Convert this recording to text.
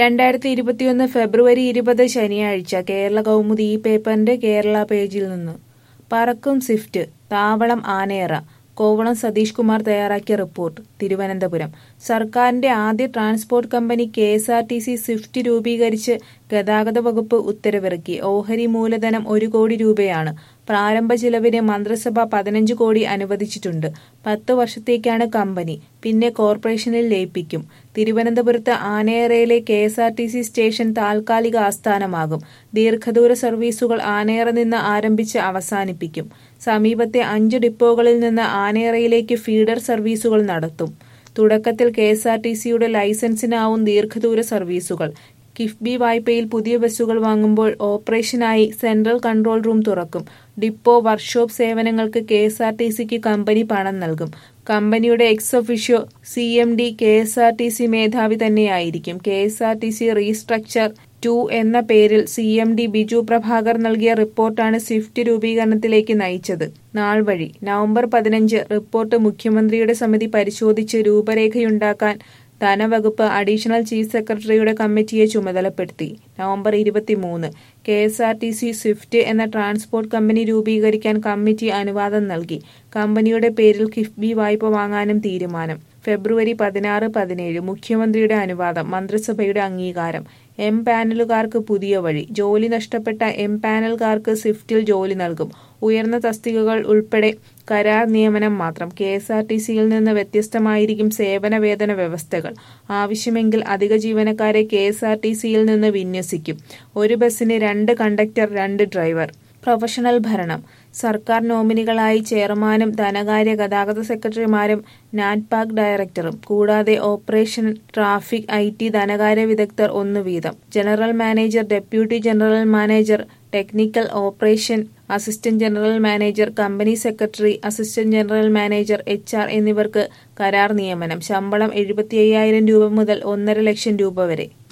രണ്ടായിരത്തി ഇരുപത്തിയൊന്ന് ഫെബ്രുവരി ഇരുപത് ശനിയാഴ്ച കേരള കൗമുദി ഈ പേപ്പറിന്റെ കേരള പേജിൽ നിന്ന് പറക്കും സ്വിഫ്റ്റ് താവളം ആനയറ കോവളം സതീഷ് കുമാർ തയ്യാറാക്കിയ റിപ്പോർട്ട് തിരുവനന്തപുരം സർക്കാരിന്റെ ആദ്യ transport company K S R T C swift രൂപീകരിച്ച് ഗതാഗത വകുപ്പ് ഉത്തരവിറക്കി ഓഹരി മൂലധനം ഒരു കോടി രൂപയാണ് പ്രാരംഭ ചിലവിന് മന്ത്രിസഭ പതിനഞ്ച് കോടി അനുവദിച്ചിട്ടുണ്ട് പത്ത് വർഷത്തേക്കാണ് കമ്പനി പിന്നെ കോർപ്പറേഷനിൽ ലയിപ്പിക്കും തിരുവനന്തപുരത്ത് ആനയറയിലെ K S R T C station താൽക്കാലിക ആസ്ഥാനമാകും ദീർഘദൂര സർവീസുകൾ ആനയറ നിന്ന് ആരംഭിച്ച് അവസാനിപ്പിക്കും സമീപത്തെ അഞ്ച് ഡിപ്പോകളിൽ നിന്ന് ആനയറയിലേക്ക് ഫീഡർ സർവീസുകൾ നടത്തും തുടക്കത്തിൽ കെ എസ് ആർ ടി സിയുടെ ലൈസൻസിനാവും ദീർഘദൂര സർവീസുകൾ കിഫ്ബി വായ്പയിൽ പുതിയ ബസ്സുകൾ വാങ്ങുമ്പോൾ ഓപ്പറേഷനായി സെൻട്രൽ കൺട്രോൾ റൂം തുറക്കും ഡിപ്പോ വർക്ക്ഷോപ്പ് സേവനങ്ങൾക്ക് കെ എസ് ആർ ടി സിക്ക് കമ്പനി പണം നൽകും കമ്പനിയുടെ ex officio C M D K S R T C മേധാവി തന്നെയായിരിക്കും K S R T C restructure two എന്ന പേരിൽ C M D Biju Prabhakar നൽകിയ റിപ്പോർട്ടാണ് സ്വിഫ്റ്റ് രൂപീകരണത്തിലേക്ക് നയിച്ചത് നാൾവഴി നവംബർ പതിനഞ്ച് റിപ്പോർട്ട് മുഖ്യമന്ത്രിയുടെ സമിതി പരിശോധിച്ച് രൂപരേഖയുണ്ടാക്കാൻ ധനവകുപ്പ് അഡീഷണൽ ചീഫ് സെക്രട്ടറിയുടെ കമ്മിറ്റിയെ ചുമതലപ്പെടുത്തി നവംബർ ഇരുപത്തിമൂന്ന് K S R T C swift എന്ന ട്രാൻസ്പോർട്ട് കമ്പനി രൂപീകരിക്കാൻ കമ്മിറ്റി അനുവാദം നൽകി കമ്പനിയുടെ പേരിൽ കിഫ്ബി വായ്പ വാങ്ങാനും തീരുമാനം ഫെബ്രുവരി പതിനാറ് പതിനേഴ് മുഖ്യമന്ത്രിയുടെ അനുവാദം മന്ത്രിസഭയുടെ അംഗീകാരം എം പാനലുകാർക്ക് പുതിയ വഴി ജോലി നഷ്ടപ്പെട്ട എം പാനൽകാർക്ക് സ്വിഫ്റ്റിൽ ജോലി നൽകും ഉയർന്ന തസ്തികകൾ ഉൾപ്പെടെ കരാർ നിയമനം മാത്രം കെ എസ് ആർ ടി സിയിൽ നിന്ന് വ്യത്യസ്തമായിരിക്കും സേവന വേതന വ്യവസ്ഥകൾ ആവശ്യമെങ്കിൽ അധിക ജീവനക്കാരെ കെ എസ് ആർ ടി സിയിൽ നിന്ന് വിന്യസിക്കും ഒരു ബസ്സിന് രണ്ട് കണ്ടക്ടർ രണ്ട് ഡ്രൈവർ പ്രൊഫഷണൽ ഭരണം സർക്കാർ നോമിനികളായി ചെയർമാനും ധനകാര്യ ഗതാഗത സെക്രട്ടറിമാരും നാറ്റ്പാക് ഡയറക്ടറും കൂടാതെ ഓപ്പറേഷൻ ട്രാഫിക് ഐ ടി ധനകാര്യ വിദഗ്ധർ ഒന്നു വീതം general manager deputy general manager technical operation assistant general manager company secretary assistant general manager H R എന്നിവർക്ക് കരാർ നിയമനം ശമ്പളം എഴുപത്തി രൂപ മുതൽ ഒന്നര ലക്ഷം രൂപ വരെ